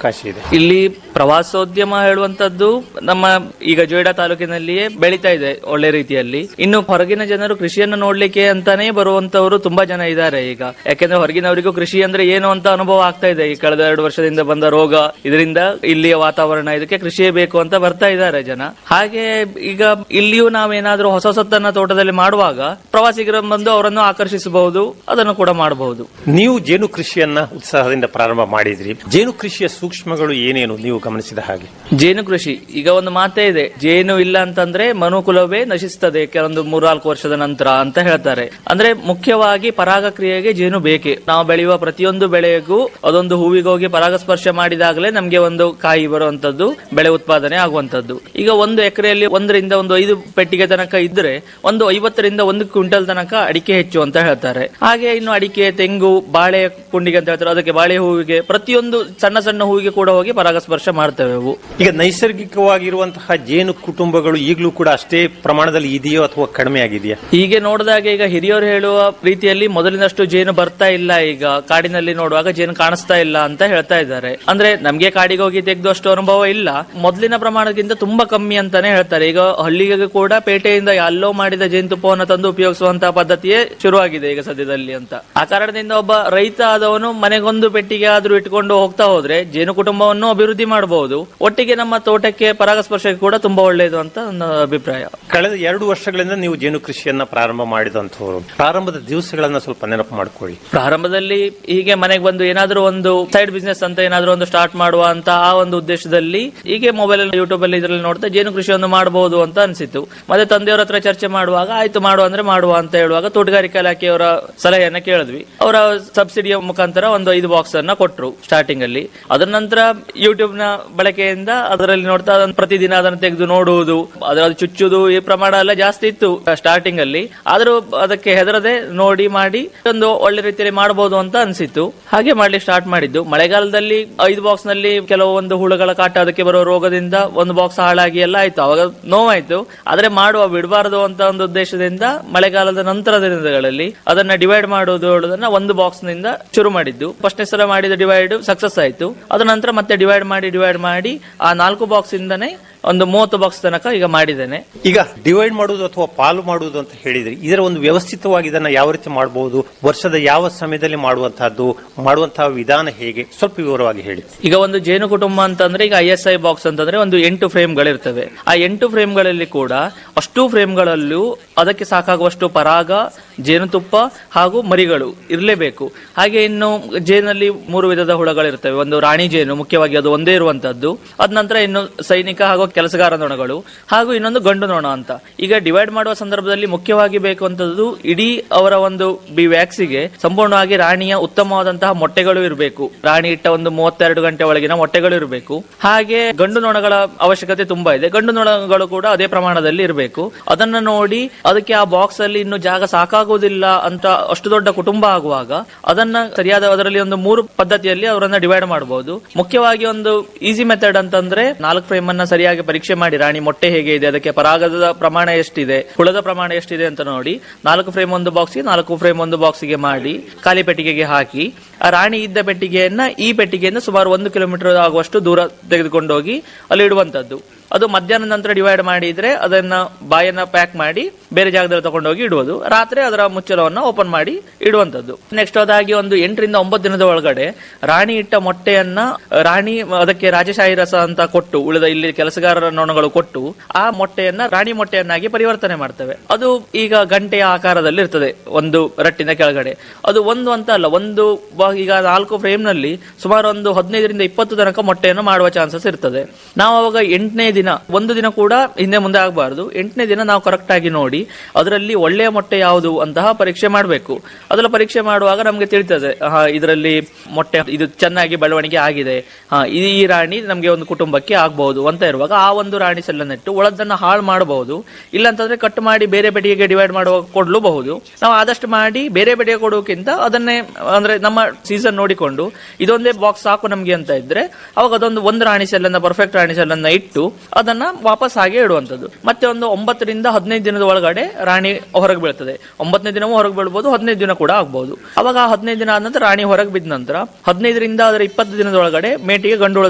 ಅವಕಾಶ ಇದೆ ಇಲ್ಲಿ ಪ್ರವಾಸೋದ್ಯಮ ಹೇಳುವಂತದ್ದು ನಮ್ಮ ಈಗ ಜೋಯಿಡಾ ತಾಲೂಕಿನಲ್ಲಿಯೇ ಬೆಳೀತಾ ಇದೆ ಒಳ್ಳೆ ರೀತಿಯಲ್ಲಿ ಇನ್ನು ಹೊರಗಿನ ಜನರು ಕೃಷಿಯನ್ನು ನೋಡ್ಲಿಕ್ಕೆ ಅಂತಾನೆ ಬರುವಂತವರು ತುಂಬಾ ಜನ ಇದ್ದಾರೆ ಈಗ ಯಾಕೆಂದ್ರೆ ಹೊರಗಿನವರಿಗೂ ಕೃಷಿ ಅಂದ್ರೆ ಏನು ಅಂತ ಅನುಭವ ಆಗ್ತಾ ಇದೆ ಈ ಕಳೆದ ಎರಡು ವರ್ಷದಿಂದ ಬಂದ ರೋಗ ಇದರಿಂದ ಇಲ್ಲಿಯ ವಾತಾವರಣ ಇದಕ್ಕೆ ಕೃಷಿಯೇ ಬೇಕು ಅಂತ ಬರ್ತಾ ಇದ್ದಾರೆ ಜನ ಹಾಗೆ ಈಗ ಇಲ್ಲಿಯೂ ನಾವೇನಾದ್ರೂ ಹೊಸ ಹೊಸತನ್ನ ತೋಟದಲ್ಲಿ ಮಾಡುವಾಗ ಪ್ರವಾಸಿಗರು ಬಂದು ಅವರನ್ನು ಆಕರ್ಷಿಸಬಹುದು ಅದನ್ನು ಕೂಡ ಮಾಡಬಹುದು ನೀವು ಜೇನು ಕೃಷಿಯನ್ನ ಉತ್ಸಾಹದಿಂದ ಪ್ರಾರಂಭ ಮಾಡಿದ್ರಿ ಜೇನು ಕೃಷಿಯ ಸೂಕ್ಷ್ಮಗಳು ಏನೇನು ನೀವು ಗಮನಿಸಿದ ಹಾಗೆ ಜೇನು ಕೃಷಿ ಈಗ ಒಂದು ಮಾತೇ ಇದೆ ಜೇನು ಇಲ್ಲ ಅಂತಂದ್ರೆ ಮನುಕುಲವೇ ನಶಿಸ್ತದೆ ಕೆಲವೊಂದು ಮೂರ್ನಾಲ್ಕು ವರ್ಷದ ನಂತರ ಅಂತ ಹೇಳ್ತಾರೆ ಅಂದ್ರೆ ಮುಖ್ಯವಾಗಿ ಪರಾಗ ಕ್ರಿಯೆಗೆ ಜೇನು ಬೇಕೆ ನಾವು ಬೆಳೆಯುವ ಪ್ರತಿಯೊಂದು ಬೆಳೆಗೂ ಅದೊಂದು ಹೂವಿಗೋಗಿ ಪರಾಗಸ್ಪರ್ಶ ಮಾಡಿದಾಗಲೇ ನಮ್ಗೆ ಒಂದು ಕಾಯಿ ಬರುವಂತದ್ದು ಬೆಳೆ ಉತ್ಪಾದನೆ ಆಗುವಂತದ್ದು ಈಗ ಒಂದು ಎಕರೆಯಲ್ಲಿ ಒಂದರಿಂದ ಒಂದು ಐದು ಪೆಟ್ಟಿಗೆ ತನಕ ಇದ್ರೆ ಒಂದು ಐವತ್ತರಿಂದ ಒಂದು ಕ್ವಿಂಟಲ್ ತನಕ ಅಡಿಕೆ ಹೆಚ್ಚು ಅಂತ ಹೇಳ್ತಾರೆ ಹಾಗೆ ಇನ್ನು ಅಡಿಕೆ ತೆಂಗು ಬಾಳೆ ಕುಂಡಿಗೆ ಅಂತ ಹೇಳ್ತಾರೆ ಅದಕ್ಕೆ ಬಾಳೆ ಹೂವಿಗೆ ಪ್ರತಿಯೊಂದು ಸಣ್ಣ ಸಣ್ಣ ಹೂವಿಗೆ ಕೂಡ ಹೋಗಿ ಪರಾಗಸ್ಪರ್ಶ ಮಾಡ್ತೇವೆ ಅವು ಈಗ ನೈಸರ್ಗಿಕವಾಗಿರುವಂತಹ ಜೇನು ಕುಟುಂಬಗಳು ಈಗಲೂ ಕೂಡ ಅಷ್ಟೇ ಪ್ರಮಾಣದಲ್ಲಿ ಇದೆಯೋ ಅಥವಾ ಕಡಿಮೆ ಆಗಿದೆಯಾ ಹೀಗೆ ನೋಡಿದಾಗ ಈಗ ಹಿರಿಯರು ಹೇಳುವ ರೀತಿಯಲ್ಲಿ ಮೊದಲಿನಷ್ಟು ಜೇನು ಬರ್ತಾ ಇಲ್ಲ ಈಗ ಕಾಡಿನಲ್ಲಿ ನೋಡುವಾಗ ಜೇನು ಕಾಣಿಸ್ತಾ ಇಲ್ಲ ಅಂತ ಹೇಳ್ತಾ ಇದ್ದಾರೆ ಅಂದ್ರೆ ನಮ್ಗೆ ಕಾಡಿಗೆ ಹೋಗಿ ತೆಗೆದು ಅಷ್ಟು ಅನುಭವ ಇಲ್ಲ ಮೊದಲಿನ ಪ್ರಮಾಣಕ್ಕಿಂತ ತುಂಬಾ ಕಮ್ಮಿ ಅಂತಾನೆ ಹೇಳ್ತಾರೆ ಈಗ ಹಳ್ಳಿಗೆ ಕೂಡ ಪೇಟೆಯಿಂದ ಎಲ್ಲೋ ಮಾಡಿದ ಜೇನುತುಪ್ಪವನ್ನು ತಂದು ಉಪಯೋಗಿಸುವಂತಹ ಪದ್ಧತಿಯೇ ಶುರುವಾಗಿದೆ ಈಗ ಸದ್ಯದಲ್ಲಿ ಅಂತ ಆ ಕಾರಣದಿಂದ ಒಬ್ಬ ರೈತ ಆದವನು ಮನೆಗೊಂದು ಪೆಟ್ಟಿಗೆ ಆದ್ರೂ ಇಟ್ಕೊಂಡು ಹೋಗ್ತಾ ಹೋದ್ರೆ ಜೇನು ಕುಟುಂಬವನ್ನು ಅಭಿವೃದ್ಧಿ ಮಾಡಬಹುದು ಒಟ್ಟಿಗೆ ನಮ್ಮ ತೋಟಕ್ಕೆ ಪರಾಗಸ್ಪರ್ಶಕ್ಕೆ ಕೂಡ ತುಂಬಾ ಒಳ್ಳೆಯದು ಅಂತ ನನ್ನ ಅಭಿಪ್ರಾಯ ಕಳೆದ ಎರಡು ವರ್ಷಗಳಿಂದ ನೀವು ಜೇನು ಕೃಷಿಯನ್ನ ಪ್ರಾರಂಭ ಮಾಡಿದಂಥವ್ರು ಪ್ರಾರಂಭದ ದಿವಸಗಳನ್ನ ಸ್ವಲ್ಪ ನೆನಪು ಮಾಡ್ಕೊಳ್ಳಿ ಪ್ರಾರಂಭದಲ್ಲಿ ಹೀಗೆ ಮನೆಗೆ ಬಂದು ಏನಾದ್ರೂ ಒಂದು ಸೈಡ್ ಬಿಸ್ನೆಸ್ ಅಂತ ಏನಾದ್ರೂ ಒಂದು ಸ್ಟಾರ್ಟ್ ಮಾಡುವ ಅಂತ ಆ ಒಂದು ಉದ್ದೇಶದಲ್ಲಿ ಹೀಗೆ ಮೊಬೈಲ್ ಅಲ್ಲಿ ಯೂಟ್ಯೂಬ್ ಅಲ್ಲಿ ಇದರಲ್ಲಿ ನೋಡ್ತಾ ಜೇನು ಕೃಷಿಯನ್ನು ಮಾಡಬಹುದು ಅಂತ ಅನಿಸಿತು ಮತ್ತೆ ತಂದೆಯವರ ಹತ್ರ ಚರ್ಚೆ ಮಾಡುವಾಗ ಆಯ್ತು ಮಾಡುವ ಅಂದ್ರೆ ಮಾಡುವ ಅಂತ ಹೇಳುವಾಗ ತೋಟಗಾರಿಕಾ ಇಲಾಖೆಯವರ ಸಲಹೆಯನ್ನ ಕೇಳಿದ್ವಿ ಅವರ ಸಬ್ಸಿಡಿಯ ಮುಖಾಂತರ ಒಂದು ಐದು ಬಾಕ್ಸ್ ಅನ್ನ ಕೊಟ್ರು ಸ್ಟಾರ್ಟಿಂಗ್ ಅಲ್ಲಿ ಅದರ ನಂತರ ಯೂಟ್ಯೂಬ್ ನ ಬಳಕೆಯಿಂದ ಅದರಲ್ಲಿ ನೋಡ್ತಾ ಅದನ್ನು ಪ್ರತಿದಿನ ಅದನ್ನು ತೆಗೆದು ನೋಡುವುದು ಅದರ ಅದು ಚುಚ್ಚುವುದು ಈ ಪ್ರಮಾಣ ಎಲ್ಲ ಜಾಸ್ತಿ ಇತ್ತು ಸ್ಟಾರ್ಟಿಂಗ್ ಅಲ್ಲಿ ಆದ್ರೂ ಅದಕ್ಕೆ ಹೆದರದೆ ನೋಡಿ ಮಾಡಿ ಒಂದು ಒಳ್ಳೆ ರೀತಿಯಲ್ಲಿ ಮಾಡಬಹುದು ಅಂತ ಅನ್ಸಿತ್ತು ಹಾಗೆ ಮಾಡ್ಲಿಕ್ಕೆ ಸ್ಟಾರ್ಟ್ ಮಾಡಿದ್ದು ಮಳೆಗಾಲದಲ್ಲಿ ಐದು ಬಾಕ್ಸ್ ನಲ್ಲಿ ಕೆಲವೊಂದು ಹುಳುಗಳ ಕಾಟ ಅದಕ್ಕೆ ಬರುವ ರೋಗದಿಂದ ಒಂದು ಬಾಕ್ಸ್ ಹಾಳಾಗಿ ಎಲ್ಲ ಆಯ್ತು ಅವಾಗ ನೋವಾಯ್ತು ಆದ್ರೆ ಮಾಡುವ ಬಿಡಬಾರದು ಅಂತ ಒಂದು ಉದ್ದೇಶದಿಂದ ಮಳೆಗಾಲದ ನಂತರದ ದಿನಗಳಲ್ಲಿ ಅದನ್ನ ಡಿವೈಡ್ ಮಾಡುವುದು ಹೇಳುವುದನ್ನ ಒಂದು ಬಾಕ್ಸ್ ನಿಂದ ಶುರು ಮಾಡಿದ್ದು ಫಸ್ಟ್ನೇ ಸಲ ಮಾಡಿದ ಡಿವೈಡ್ ಸಕ್ಸಸ್ ಆಯ್ತು ಅದ ನಂತರ ಮತ್ತೆ ಡಿವೈಡ್ ಮಾಡಿ ಡಿವೈಡ್ ಮಾಡಿ ಆ ನಾಲ್ಕು ಬಾಕ್ಸ್ ಇಂದನೇ ಒಂದು ಮೂವತ್ತು ಬಾಕ್ಸ್ ತನಕ ಈಗ ಮಾಡಿದ್ದೇನೆ ಈಗ ಡಿವೈಡ್ ಮಾಡುವುದು ಅಥವಾ ಪಾಲು ಮಾಡುವುದು ಅಂತ ಹೇಳಿದ್ರಿ ಇದರ ಒಂದು ವ್ಯವಸ್ಥಿತವಾಗಿ ಇದನ್ನ ಯಾವ ರೀತಿ ಮಾಡಬಹುದು ವರ್ಷದ ಯಾವ ಸಮಯದಲ್ಲಿ ಮಾಡುವಂತಹದ್ದು ಮಾಡುವಂತಹ ವಿಧಾನ ಹೇಗೆ ಸ್ವಲ್ಪ ವಿವರವಾಗಿ ಹೇಳಿ ಈಗ ಒಂದು ಜೇನು ಕುಟುಂಬ ಅಂತಂದ್ರೆ ಈಗ ಐ ಎಸ್ ಐ ಬಾಕ್ಸ್ ಅಂತಂದ್ರೆ ಒಂದು ಎಂಟು ಫ್ರೇಮ್ಗಳಿರ್ತವೆ ಆ ಎಂಟು ಫ್ರೇಮ್ಗಳಲ್ಲಿ ಕೂಡ ಅಷ್ಟು ಫ್ರೇಮ್ಗಳಲ್ಲೂ ಅದಕ್ಕೆ ಸಾಕಾಗುವಷ್ಟು ಪರಾಗ ಜೇನುತುಪ್ಪ ಹಾಗೂ ಮರಿಗಳು ಇರಲೇಬೇಕು ಹಾಗೆ ಇನ್ನು ಜೇನಲ್ಲಿ ಮೂರು ವಿಧದ ಹುಳಗಳಿರ್ತವೆ ಒಂದು ರಾಣಿ ಜೇನು ಮುಖ್ಯವಾಗಿ ಅದು ಒಂದೇ ಇರುವಂತದ್ದು ಅದ ನಂತರ ಇನ್ನು ಸೈನಿಕ ಹಾಗೂ ಕೆಲಸಗಾರ ನೊಣಗಳು ಹಾಗೂ ಇನ್ನೊಂದು ಗಂಡು ನೊಣ ಅಂತ ಈಗ ಡಿವೈಡ್ ಮಾಡುವ ಸಂದರ್ಭದಲ್ಲಿ ಮುಖ್ಯವಾಗಿ ಬೇಕು ಅಂತದ್ದು ಇಡೀ ಅವರ ಒಂದು ಬಿ ವ್ಯಾಕ್ಸಿಗೆ ಸಂಪೂರ್ಣವಾಗಿ ರಾಣಿಯ ಉತ್ತಮವಾದಂತಹ ಮೊಟ್ಟೆಗಳು ಇರಬೇಕು ರಾಣಿ ಇಟ್ಟ ಒಂದು ಮೂವತ್ತೆರಡು ಗಂಟೆ ಒಳಗಿನ ಮೊಟ್ಟೆಗಳು ಇರಬೇಕು ಹಾಗೆ ಗಂಡು ನೊಣಗಳ ಅವಶ್ಯಕತೆ ತುಂಬಾ ಇದೆ ಗಂಡು ನೊಣಗಳು ಕೂಡ ಅದೇ ಪ್ರಮಾಣದಲ್ಲಿ ಇರಬೇಕು ಅದನ್ನ ನೋಡಿ ಅದಕ್ಕೆ ಆ ಬಾಕ್ಸ್ ಅಲ್ಲಿ ಇನ್ನು ಜಾಗ ಸಾಕಾಗುವುದಿಲ್ಲ ಅಂತ ಅಷ್ಟು ದೊಡ್ಡ ಕುಟುಂಬ ಆಗುವಾಗ ಅದನ್ನ ಸರಿಯಾದ ಅದರಲ್ಲಿ ಒಂದು ಮೂರು ಪದ್ಧತಿಯಲ್ಲಿ ಅವರನ್ನ ಡಿವೈಡ್ ಮಾಡಬಹುದು ಮುಖ್ಯವಾಗಿ ಒಂದು ಈಸಿ ಮೆಥಡ್ ಅಂತಂದ್ರೆ ನಾಲ್ಕು ಫ್ರೇಮ್ ಅನ್ನ ಸರಿಯಾಗಿ ಪರೀಕ್ಷೆ ಮಾಡಿ ರಾಣಿ ಮೊಟ್ಟೆ ಹೇಗೆ ಇದೆ ಅದಕ್ಕೆ ಪರಾಗದ ಪ್ರಮಾಣ ಎಷ್ಟಿದೆ ಹುಳದ ಪ್ರಮಾಣ ಎಷ್ಟಿದೆ ಅಂತ ನೋಡಿ ನಾಲ್ಕು ಫ್ರೇಮ್ ಒಂದು ಬಾಕ್ಸ್ಗೆ ನಾಲ್ಕು ಫ್ರೇಮ್ ಒಂದು ಬಾಕ್ಸ್ಗೆ ಮಾಡಿ ಖಾಲಿ ಪೆಟ್ಟಿಗೆಗೆ ಹಾಕಿ ಆ ರಾಣಿ ಇದ್ದ ಪೆಟ್ಟಿಗೆಯನ್ನ ಈ ಪೆಟ್ಟಿಗೆಯಿಂದ ಸುಮಾರು ಒಂದು ಕಿಲೋಮೀಟರ್ ಆಗುವಷ್ಟು ದೂರ ತೆಗೆದುಕೊಂಡೋಗಿ ಅಲ್ಲಿ ಇಡುವಂತದ್ದು ಅದು ಮಧ್ಯಾಹ್ನ ನಂತರ ಡಿವೈಡ್ ಮಾಡಿದ್ರೆ ಅದನ್ನ ಬಾಯನ್ನ ಪ್ಯಾಕ್ ಮಾಡಿ ಬೇರೆ ಜಾಗದಲ್ಲಿ ತಗೊಂಡೋಗಿ ಇಡುವುದು ರಾತ್ರಿ ಅದರ ಮುಚ್ಚಳವನ್ನ ಓಪನ್ ಮಾಡಿ ಇಡುವಂತದ್ದು ನೆಕ್ಸ್ಟ್ ಅದಾಗಿ ಒಂದು ಎಂಟರಿಂದ ಒಂಬತ್ತು ದಿನದ ಒಳಗಡೆ ರಾಣಿ ಇಟ್ಟ ಮೊಟ್ಟೆಯನ್ನ ರಾಣಿ ಅದಕ್ಕೆ ರಾಜಶಾಹಿ ರಸ ಅಂತ ಕೊಟ್ಟು ಉಳಿದ ಇಲ್ಲಿ ಕೆಲಸಗಾರರ ನೊಣಗಳು ಕೊಟ್ಟು ಆ ಮೊಟ್ಟೆಯನ್ನ ರಾಣಿ ಮೊಟ್ಟೆಯನ್ನಾಗಿ ಪರಿವರ್ತನೆ ಮಾಡ್ತವೆ ಅದು ಈಗ ಗಂಟೆಯ ಆಕಾರದಲ್ಲಿ ಇರ್ತದೆ ಒಂದು ರಟ್ಟಿನ ಕೆಳಗಡೆ ಅದು ಒಂದು ಅಂತ ಅಲ್ಲ ಒಂದು ಬ- ಈಗ ನಾಲ್ಕು ಫ್ರೇಮ್ ನಲ್ಲಿ ಸುಮಾರು ಒಂದು ಹದಿನೈದರಿಂದ ಇಪ್ಪತ್ತು ತನಕ ಮೊಟ್ಟೆಯನ್ನು ಮಾಡುವ ಚಾನ್ಸಸ್ ಇರ್ತದೆ ನಾವು ಅವಾಗ ಎಂಟನೇ ದಿನ ಒಂದು ದಿನ ಕೂಡ ಹಿಂದೆ ಮುಂದೆ ಆಗಬಾರದು ಎಂಟನೇ ದಿನ ನಾವು ಕರೆಕ್ಟ್ ಆಗಿ ನೋಡಿ ಅದರಲ್ಲಿ ಒಳ್ಳೆಯ ಮೊಟ್ಟೆ ಯಾವುದು ಅಂತಹ ಪರೀಕ್ಷೆ ಮಾಡಬೇಕು ಅದರ ಪರೀಕ್ಷೆ ಮಾಡುವಾಗ ನಮಗೆ ತಿಳಿತದೆ ಹಾ ಇದರಲ್ಲಿ ಮೊಟ್ಟೆ ಇದು ಚೆನ್ನಾಗಿ ಬೆಳವಣಿಗೆ ಆಗಿದೆ ಹಾ ಈ ಈ ರಾಣಿ ನಮಗೆ ಒಂದು ಕುಟುಂಬಕ್ಕೆ ಆಗಬಹುದು ಅಂತ ಇರುವಾಗ ಆ ಒಂದು ರಾಣಿ ಸೆಲ್ಲನ್ನಿಟ್ಟು ಒಳದನ್ನ ಹಾಳು ಮಾಡಬಹುದು ಇಲ್ಲಂತಂದ್ರೆ ಕಟ್ ಮಾಡಿ ಬೇರೆ ಬೆಡಿಗೆ ಡಿವೈಡ್ ಮಾಡುವ ಕೊಡ್ಲೂಬಹುದು ನಾವು ಆದಷ್ಟು ಮಾಡಿ ಬೇರೆ ಬೆಡಿಗೆ ಕೊಡೋಕ್ಕಿಂತ ಅದನ್ನೇ ಅಂದ್ರೆ ನಮ್ಮ ಸೀಸನ್ ನೋಡಿಕೊಂಡು ಇದೊಂದೇ ಬಾಕ್ಸ್ ಸಾಕು ನಮ್ಗೆ ಅಂತ ಇದ್ರೆ ಅವಾಗ ಅದೊಂದು ಒಂದು ರಾಣಿ ಸೆಲ್ಲನ್ನ ಪರ್ಫೆಕ್ಟ್ ರಾಣಿ ಸೆಲ್ಲನ್ನ ಇಟ್ಟು ಅದನ್ನ ವಾಪಸ್ ಹಾಗೆ ಇಡುವಂತದ್ದು ಮತ್ತೆ ಒಂದು ಒಂಬತ್ತರಿಂದ ಹದಿನೈದು ದಿನದ ಒಳಗಡೆ ರಾಣಿ ಹೊರಗೆ ಬೀಳ್ತದೆ ಒಂಬತ್ತನೇ ದಿನವೂ ಹೊರಗೆ ಬೀಳ್ಬೋದು ಹದಿನೈದು ದಿನ ಕೂಡ ಆಗ್ಬಹುದು ಅವಾಗ ಆ ಹದಿನೈದು ದಿನ ಆದ ನಂತರ ರಾಣಿ ಹೊರಗೆ ಬಿದ್ದ ನಂತರ ಹದಿನೈದರಿಂದ ಅದರ ಇಪ್ಪತ್ತು ದಿನದ ಒಳಗಡೆ ಮೇಟಿಗೆ ಗಂಡು